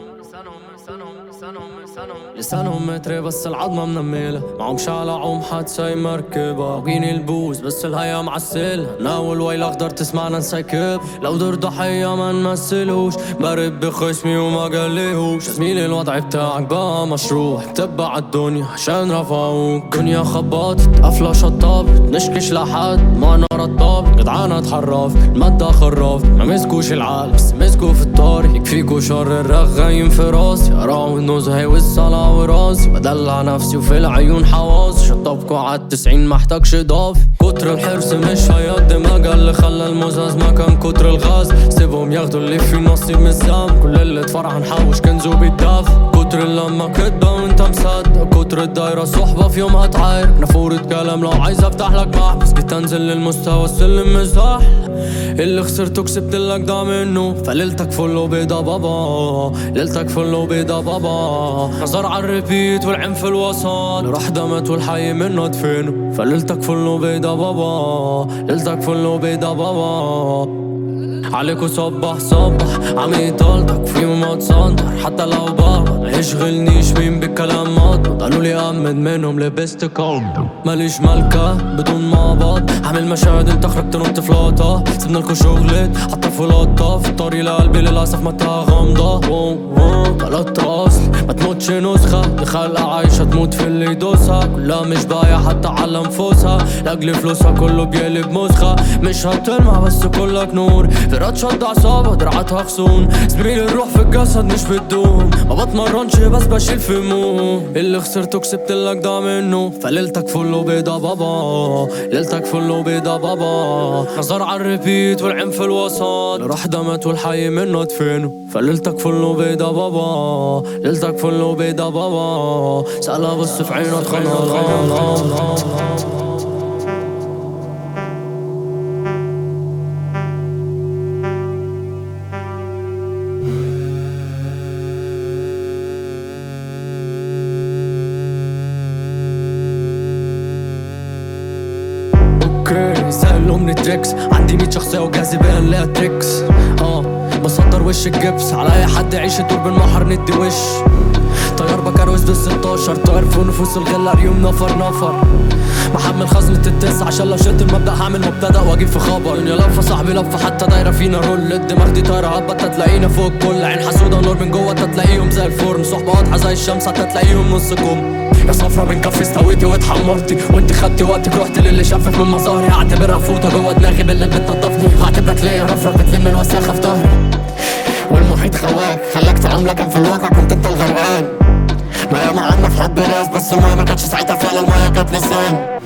لسانهم لسانهم لسانهم لسانهم لسانهم متري بس العظمة منملة معهم شعلة عوم حد ساي مركبة واقيني البوز بس الهيا معسلها ناول ويل اخضر تسمعنا نسكب لو دور ضحية ما نمثلهوش برد بخصمي وما قاليهوش زميلي الوضع بتاعك بقى مشروع تبع الدنيا عشان رفعوك دنيا خبطت قفلة شطابت نشكش لحد ما نرى الطابت جدعانة اتحرف المادة خراف ما مسكوش العقل بس مسكوا في الطاري يكفيكوا شر الرغايم في راسي اراوي النزهة والصلاة وراسي بدلع نفسي وفي العيون حواس شطبكوا عالتسعين محتاجش ضاف كتر الحرص مش هيقضي مجال اللي خلى المزاز مكان كتر الغاز سيبهم ياخدوا اللي في نصيب من الزام كل اللي اتفرح نحوش كنزو بيتداف كتر اللمة كدبة وانت مصدق كتر الدايرة صحبة في يوم هتعايرك نافورة كلام لو عايز افتح لك محبس جيت انزل للمستوى السلم مش صح اللي خسرته كسبت لك ده منه فليلتك فل وبيضة بابا ليلتك فل وبيضة بابا نظر على الريبيت والعين في الوسط راح دمت والحي منه دفنه فليلتك فل وبيضة بابا ليلتك فل وبيضة بابا عليكو صبح صبح عم يطلتك في ما تصندر حتى لو بابا ما يشغلنيش مين بالكلام مضبط قالوا لي امد منهم لبست كلب ماليش ملكة بدون مقبض عامل مشاهد انت خرجت نط في لقطة سيبنا لكو شغلت حتى في لقطة في الطريق لقلبي للأسف متاها غامضة واو واو غلط اصل ما تموتش نسخة دي خلقة عايشة تموت في اللي يدوسها كلها مش بايع حتى على انفسها لاجل فلوسها كله بيقلب مسخة مش هتلمع بس كلك نور فرات شد عصابة دراعاتها خصون زميلي الروح في الجسد مش بتدوم ما بتمرنش بس بشيل في هموم اللي خسرته كسبت لك ده منه فليلتك فل وبيضة بابا ليلتك فل وبيضة بابا نظر على الريبيت والعين في الوسط راح دمت والحي منه دفنه فليلتك فل وبيضة بابا ليلتك فل وبيضة بابا سألها بص في عينه اتخنق اوكي سهل من التريكس عندي 100 شخصية وجاذبية نلاقيها تريكس اه بصدر وش الجبس على اي حد يعيش الدور بالمحر ندي وش طيار بكروس بال 16 طاير في نفوس الغلة ريوم نفر نفر محمل خزنة التسعة عشان لو شلت المبدأ هعمل مبتدأ واجيب في خبر دنيا لفة صاحبي لفة حتى دايرة فينا رول الدماغ دي طايرة هبط تلاقينا فوق كل عين حسودة ونور من جوه تلاقيهم زي الفرن صحبة واضحة زي الشمس حتى تلاقيهم نص كم يا صفرة من كفي استويتي واتحمرتي وانت خدتي وقتك رحت للي شافك من مظاهري هعتبرها فوطة جوه دماغي باللي بتنضفني هعتبرك ليا رفرة بتلم الوساخة في ظهري والمحيط خواك خلاك تعوم لكن في الواقع كنت انت الغرقان ما ياما عنا في حب ناس بس المايه ما كانتش ساعتها فعلا المايه كانت لسان